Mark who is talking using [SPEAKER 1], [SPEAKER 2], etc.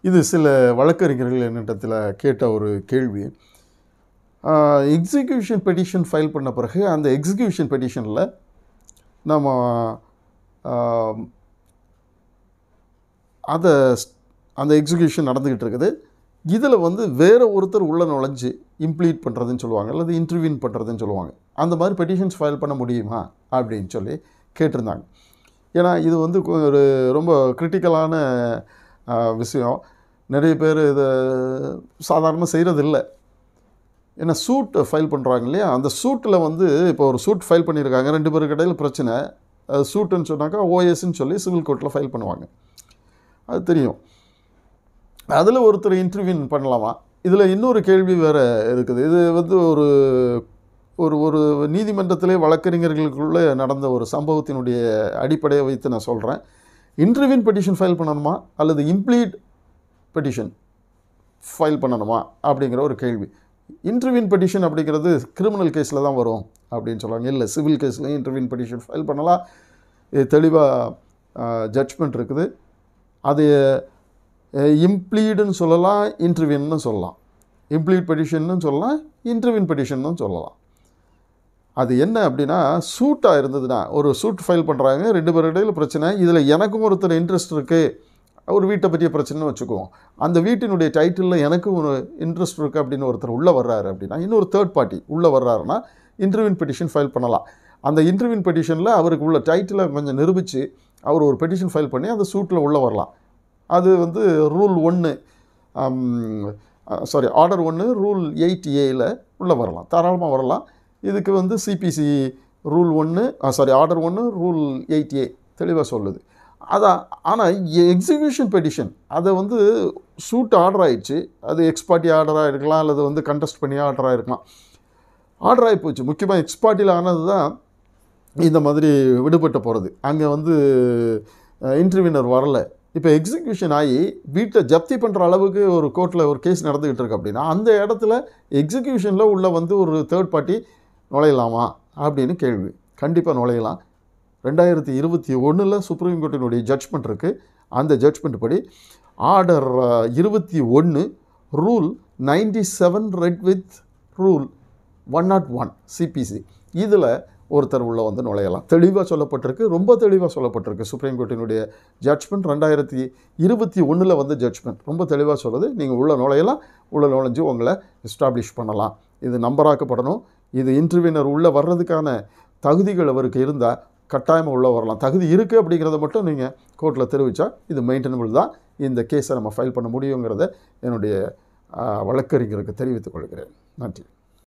[SPEAKER 1] இது சில வழக்கறிஞர்கள் என்னிடத்தில் கேட்ட ஒரு கேள்வி எக்ஸிக்யூஷன் பெட்டிஷன் ஃபைல் பண்ண பிறகு அந்த எக்ஸிக்யூஷன் பெட்டிஷனில் நம்ம ஆஹ், அதை அந்த எக்ஸிக்யூஷன் நடந்துக்கிட்டு இருக்குது இதில் வந்து வேறு ஒருத்தர் உள்ள நுழைஞ்சு இம்ப்ளீட் பண்ணுறதுன்னு சொல்லுவாங்க அல்லது இன்டர்வியூன் பண்ணுறதுன்னு சொல்லுவாங்க அந்த மாதிரி பெட்டிஷன்ஸ் ஃபைல் பண்ண முடியுமா அப்படின்னு சொல்லி கேட்டிருந்தாங்க ஏன்னா இது வந்து கொ- ஒரு ரொம்ப கிரிட்டிக்கலான விஷயம் நிறைய பேர் இதை சாதாரணமாக செய்கிறதில்ல ஏன்னா சூட் ஃபைல் பண்ணுறாங்க இல்லையா அந்த சூட்டில் வந்து இப்போ ஒரு சூட் ஃபைல் பண்ணியிருக்காங்க ரெண்டு பேருக்கு இடையில் பிரச்சனை அது சூட்டுன்னு சொன்னாக்கா ஓஎஸ்ன்னு சொல்லி சிவில் கோர்ட்டில் ஃபைல் பண்ணுவாங்க அது தெரியும் அதில் ஒருத்தர் இன்டர்வியூன் பண்ணலாமா இதில் இன்னொரு கேள்வி வேறு இருக்குது இது வந்து ஒரு ஒரு ஒரு நீதிமன்றத்திலே வழக்கறிஞர்களுக்குள்ளே நடந்த ஒரு சம்பவத்தினுடைய அடிப்படையை வைத்து நான் சொல்கிறேன் இன்டர்வியூன் பெட்டிஷன் ஃபைல் பண்ணணுமா அல்லது இம்ப்ளீட் பெட்டிஷன் ஃபைல் பண்ணணுமா அப்படிங்கிற ஒரு கேள்வி இன்டர்வியூன் பெட்டிஷன் அப்படிங்கிறது கிரிமினல் கேஸில் தான் வரும் அப்படின்னு சொல்லுவாங்க இல்லை சிவில் கேஸ்லையும் இன்டர்வியூன் பெட்டிஷன் ஃபைல் பண்ணலாம் இது தெளிவாக ஜட்ஜ்மெண்ட் இருக்குது அது இம்ப்ளீடுன்னு சொல்லலாம் இன்டர்வியூன்னு சொல்லலாம் இம்ப்ளீட் பெட்டிஷன்னு சொல்லலாம் இன்டர்வியூன் பெட்டிஷன்னு சொல்லலாம் அது என்ன அப்படின்னா சூட்டாக இருந்ததுன்னா ஒரு சூட் ஃபைல் பண்ணுறாங்க ரெண்டு பேர் இடையில பிரச்சனை இதில் எனக்கும் ஒருத்தர் இன்ட்ரெஸ்ட் இருக்குது ஒரு வீட்டை பற்றிய பிரச்சனைன்னு வச்சுக்குவோம் அந்த வீட்டினுடைய டைட்டிலில் எனக்கும் ஒரு இன்ட்ரெஸ்ட் இருக்குது அப்படின்னு ஒருத்தர் உள்ளே வர்றாரு அப்படின்னா இன்னொரு தேர்ட் பார்ட்டி உள்ளே வர்றாருன்னா இன்டர்வியூன் பெட்டிஷன் ஃபைல் பண்ணலாம் அந்த இன்டர்வியூன் பெட்டிஷனில் அவருக்கு உள்ள டைட்டிலை கொஞ்சம் நிரூபித்து அவர் ஒரு பெட்டிஷன் ஃபைல் பண்ணி அந்த சூட்டில் உள்ளே வரலாம் அது வந்து ரூல் ஒன்று சாரி ஆர்டர் ஒன்று ரூல் எயிட் ஏயில் உள்ளே வரலாம் தாராளமாக வரலாம் இதுக்கு வந்து சிபிசி ரூல் ஒன்று சாரி ஆர்டர் ஒன்று ரூல் எயிட் ஏ தெளிவாக சொல்லுது அதான் ஆனால் எக்ஸிக்யூஷன் பெட்டிஷன் அதை வந்து சூட் ஆர்டர் ஆயிடுச்சு அது எக்ஸ்பார்ட்டி ஆர்டராக இருக்கலாம் அல்லது வந்து கண்டெஸ்ட் பண்ணி ஆர்டராக இருக்கலாம் ஆர்டர் ஆகி போச்சு முக்கியமாக எக்ஸ்பார்ட்டியில் ஆனது தான் இந்த மாதிரி விடுபட்டு போகிறது அங்கே வந்து இன்டர்வியூனர் வரல இப்போ எக்ஸிக்யூஷன் ஆகி வீட்டை ஜப்தி பண்ணுற அளவுக்கு ஒரு கோர்ட்டில் ஒரு கேஸ் நடந்துக்கிட்டு இருக்கு அப்படின்னா அந்த இடத்துல எக்ஸிக்யூஷனில் உள்ள வந்து ஒரு தேர்ட் பார்ட்டி நுழையலாமா அப்படின்னு கேள்வி கண்டிப்பாக நுழையலாம் ரெண்டாயிரத்தி இருபத்தி ஒன்றில் சுப்ரீம் கோர்ட்டினுடைய ஜட்ஜ்மெண்ட் இருக்குது அந்த ஜட்ஜ்மெண்ட் படி ஆர்டர் இருபத்தி ஒன்று rule ninety seven read with rule one not one CPC இதில் ஒருத்தர் உள்ள வந்து நுழையலாம் தெளிவாக சொல்லப்பட்டிருக்கு ரொம்ப தெளிவாக சொல்லப்பட்டிருக்கு சுப்ரீம் கோர்ட்டினுடைய ஜட்ஜ்மெண்ட் ரெண்டாயிரத்தி இருபத்தி ஒன்றில் வந்து ஜட்ஜ்மெண்ட் ரொம்ப தெளிவாக சொல்லுது நீங்கள் உள்ள நுழையலாம் உள்ள நுழைஞ்சு உங்களை எஸ்டாப்ளிஷ் பண்ணலாம் இது நம்பராக்கப்படணும் இது இன்டர்வியூனர் உள்ளே வர்றதுக்கான தகுதிகள் அவருக்கு இருந்தால் கட்டாயமாக உள்ளே வரலாம் தகுதி இருக்குது அப்படிங்கிறத மட்டும் நீங்கள் கோர்ட்டில் தெரிவித்தா இது மெயின்டெனபிள் தான் இந்த கேஸை நம்ம ஃபைல் பண்ண முடியுங்கிறத என்னுடைய ஆ, வழக்கறிஞருக்கு தெரிவித்துக் கொள்கிறேன் நன்றி